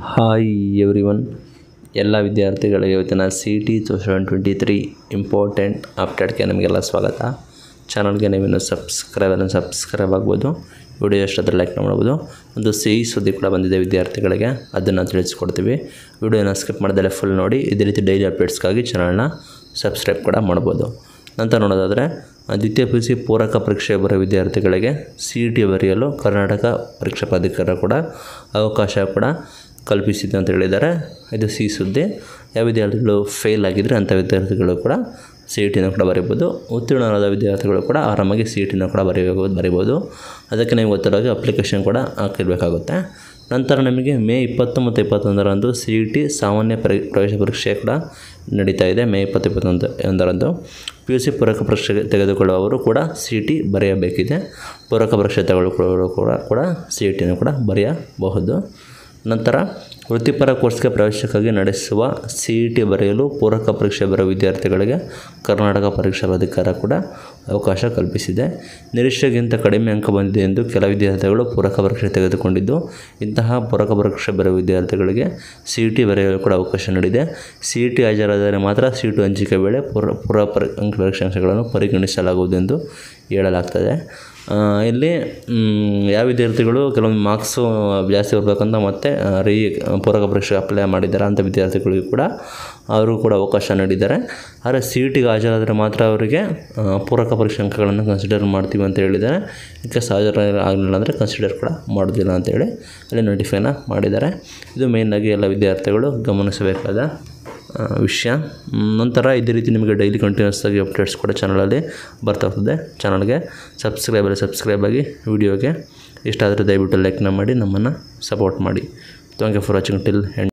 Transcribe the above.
hi every one ಎಲ್ಲ ವಿದ್ಯಾರ್ಥಿಗಳಿಗೆ ಇವತ್ತಿನ C T two seven twenty three important ಅಪ್ಡೇಟ್ಗೆ ನಮಗೆಲ್ಲ ಸ್ವಾಗತ ಚಾನಲ್ಗೆ ನೀವಿನ್ನು ಸಬ್ಸ್ಕ್ರೈಬ್ ಅದನ್ನು ಸಬ್ಸ್ಕ್ರೈಬ್ ಆಗ್ಬೋದು ವಿಡಿಯೋ ಎಷ್ಟಾದರೂ ಲೈಕ್ ಮಾಡ್ಬೋದು ಒಂದು ಸಿಹಿ ಸುದ್ದಿ ಕೂಡ ಬಂದಿದೆ ವಿದ್ಯಾರ್ಥಿಗಳಿಗೆ ಅದನ್ನು ತಿಳಿಸ್ಕೊಡ್ತೀವಿ ವಿಡಿಯೋನ ಸ್ಕಿಪ್ ಮಾಡ್ದಲೆ ಫುಲ್ ನೋಡಿ ಇದೇ ರೀತಿ ಡೈಲಿ ಅಪ್ಡೇಟ್ಸ್ಗಾಗಿ ಚಾನಲ್ನ ಸಬ್ಸ್ಕ್ರೈಬ್ ಕೂಡ ಮಾಡ್ಬೋದು ನಂತರ ನೋಡೋದಾದರೆ ದ್ವಿತೀಯ ಪಿ ಯು ಸಿ ಪೂರಕ ಪರೀಕ್ಷೆ ಬರೋ ವಿದ್ಯಾರ್ಥಿಗಳಿಗೆ ಸಿ ಇ ಟಿ ಬರೆಯಲು ಕರ್ನಾಟಕ ಪರೀಕ್ಷಾ ಪ್ರಾಧಿಕಾರ ಕೂಡ ಅವಕಾಶ ಕೂಡ ಕಲ್ಪಿಸಿದೆ ಅಂತ ಹೇಳಿದ್ದಾರೆ ಇದು ಸಿಹಿ ಸುದ್ದಿ ಯಾವ ವಿದ್ಯಾರ್ಥಿಗಳು ಫೇಲ್ ಆಗಿದ್ದರೆ ಅಂಥ ವಿದ್ಯಾರ್ಥಿಗಳು ಕೂಡ ಸಿ ಇ ಟಿನ ಕೂಡ ಬರೀಬೋದು ಉತ್ತೀರ್ಣರಾದ ವಿದ್ಯಾರ್ಥಿಗಳು ಕೂಡ ಆರಾಮಾಗಿ ಸಿ ಇ ಟಿನ ಕೂಡ ಬರೀಬೋದು ಬರೀಬೋದು ಅದಕ್ಕೆ ನೀವು ಗೊತ್ತಿರೋಗೆ ಅಪ್ಲಿಕೇಶನ್ ಕೂಡ ಹಾಕಿರಬೇಕಾಗುತ್ತೆ ನಂತರ ನಮಗೆ ಮೇ ಇಪ್ಪತ್ತು ಮತ್ತು ಇಪ್ಪತ್ತೊಂದರಂದು ಸಿ ಇ ಟಿ ಸಾಮಾನ್ಯ ಪರಿ ಪ್ರವೇಶ ಪರೀಕ್ಷೆ ಕೂಡ ನಡೀತಾ ಇದೆ ಮೇ ಇಪ್ಪತ್ತು ಇಪ್ಪತ್ತೊಂದು ಒಂದರಂದು ಪಿ ಯು ಸಿ ಪೂರಕ ಪರೀಕ್ಷೆ ತೆಗೆದುಕೊಳ್ಳುವವರು ಕೂಡ ಸಿ ಇ ಟಿ ಬರೆಯಬೇಕಿದೆ ಪೂರಕ ಪರೀಕ್ಷೆ ತೆಗೆದುಕೊಳ್ಳುವವರು ಕೂಡ ಕೂಡ ಸಿ ಇ ಟಿನ ಕೂಡ ಬರೆಯಬಹುದು ನಂತರ ವೃತ್ತಿಪರ ಕೋರ್ಸ್ಗೆ ಪ್ರವೇಶಕ್ಕಾಗಿ ನಡೆಸುವ ಸಿ ಇ ಟಿ ಬರೆಯಲು ಪೂರಕ ಪರೀಕ್ಷೆ ಬರುವ ವಿದ್ಯಾರ್ಥಿಗಳಿಗೆ ಕರ್ನಾಟಕ ಪರೀಕ್ಷಾ ಪ್ರಾಧಿಕಾರ ಕೂಡ ಅವಕಾಶ ಕಲ್ಪಿಸಿದೆ ನಿರೀಕ್ಷೆಗಿಂತ ಕಡಿಮೆ ಅಂಕ ಬಂದಿದೆ ಎಂದು ಕೆಲ ವಿದ್ಯಾರ್ಥಿಗಳು ಪೂರಕ ಪರೀಕ್ಷೆ ತೆಗೆದುಕೊಂಡಿದ್ದು ಇಂತಹ ಪೂರಕ ಪರೀಕ್ಷೆ ಬರುವ ವಿದ್ಯಾರ್ಥಿಗಳಿಗೆ ಸಿ ಇ ಟಿ ಬರೆಯಲು ಕೂಡ ಅವಕಾಶ ನೀಡಿದೆ ಸಿ ಇ ಟಿ ಹಾಜರಾದರೆ ಮಾತ್ರ ಸೀಟು ಹಂಚಿಕೆ ವೇಳೆ ಪೂರ ಪೂರ ಪರಿ ಅಂಕ ಪರೀಕ್ಷಾಂಶಗಳನ್ನು ಪರಿಗಣಿಸಲಾಗುವುದು ಎಂದು ಹೇಳಲಾಗ್ತದೆ ಆ, ಇಲ್ಲಿ ಮ್, ಯಾವ ವಿದ್ಯಾರ್ಥಿಗಳು ಕೆಲವೊಂದು ಮಾರ್ಕ್ಸು ಜಾಸ್ತಿ ಬರಬೇಕಂತ ಮತ್ತು ರೀ ಪೂರಕ ಪರೀಕ್ಷೆ ಅಪ್ಲೈ ಮಾಡಿದ್ದಾರೆ ಅಂಥ ವಿದ್ಯಾರ್ಥಿಗಳಿಗೂ ಕೂಡ ಅವ್ರಿಗೂ ಕೂಡ ಅವಕಾಶ ನೀಡಿದ್ದಾರೆ ಆದರೆ ಸಿ ಇ ಟಿಗೆ ಹಾಜರಾದರೆ ಮಾತ್ರ ಅವರಿಗೆ ಆ, ಪೂರಕ ಪರೀಕ್ಷೆ ಅಂಕಗಳನ್ನು ಕನ್ಸಿಡರ್ ಮಾಡ್ತೀವಿ ಅಂತ ಹೇಳಿದ್ದಾರೆ ಇದಕ್ಕೆ ಹಾಜರ ಆಗಲಿಲ್ಲ ಅಂದರೆ ಕನ್ಸಿಡರ್ ಕೂಡ ಮಾಡೋದಿಲ್ಲ ಅಂತೇಳಿ ಅಲ್ಲಿ ನೋಟಿಫೈನ ಮಾಡಿದ್ದಾರೆ ಇದು ಮೇಯ್ನಾಗಿ ಎಲ್ಲ ವಿದ್ಯಾರ್ಥಿಗಳು ಗಮನಿಸಬೇಕಾದ ಆ, ವಿಷಯ ಮ್, ನಂತರ ಇದೇ ರೀತಿ ನಿಮಗೆ ಡೈಲಿ ಕಂಟಿನ್ಯೂಸ್ ಆಗಿ ಅಪ್ಡೇಟ್ಸ್ ಕೂಡ ಚಾನಲಲ್ಲಿ ಬರ್ತಾ ಹೋಗ್ತದೆ ಚಾನಲ್ಗೆ ಸಬ್ಸ್ಕ್ರೈಬಲ್ಲಿ ಸಬ್ಸ್ಕ್ರೈಬ್ ಆಗಿ ವಿಡಿಯೋಗೆ ಇಷ್ಟ ಆದರೆ ದಯವಿಟ್ಟು ಲೈಕ್ನ ಮಾಡಿ ನಮ್ಮನ್ನು ಸಪೋರ್ಟ್ ಮಾಡಿ thank you for watching till end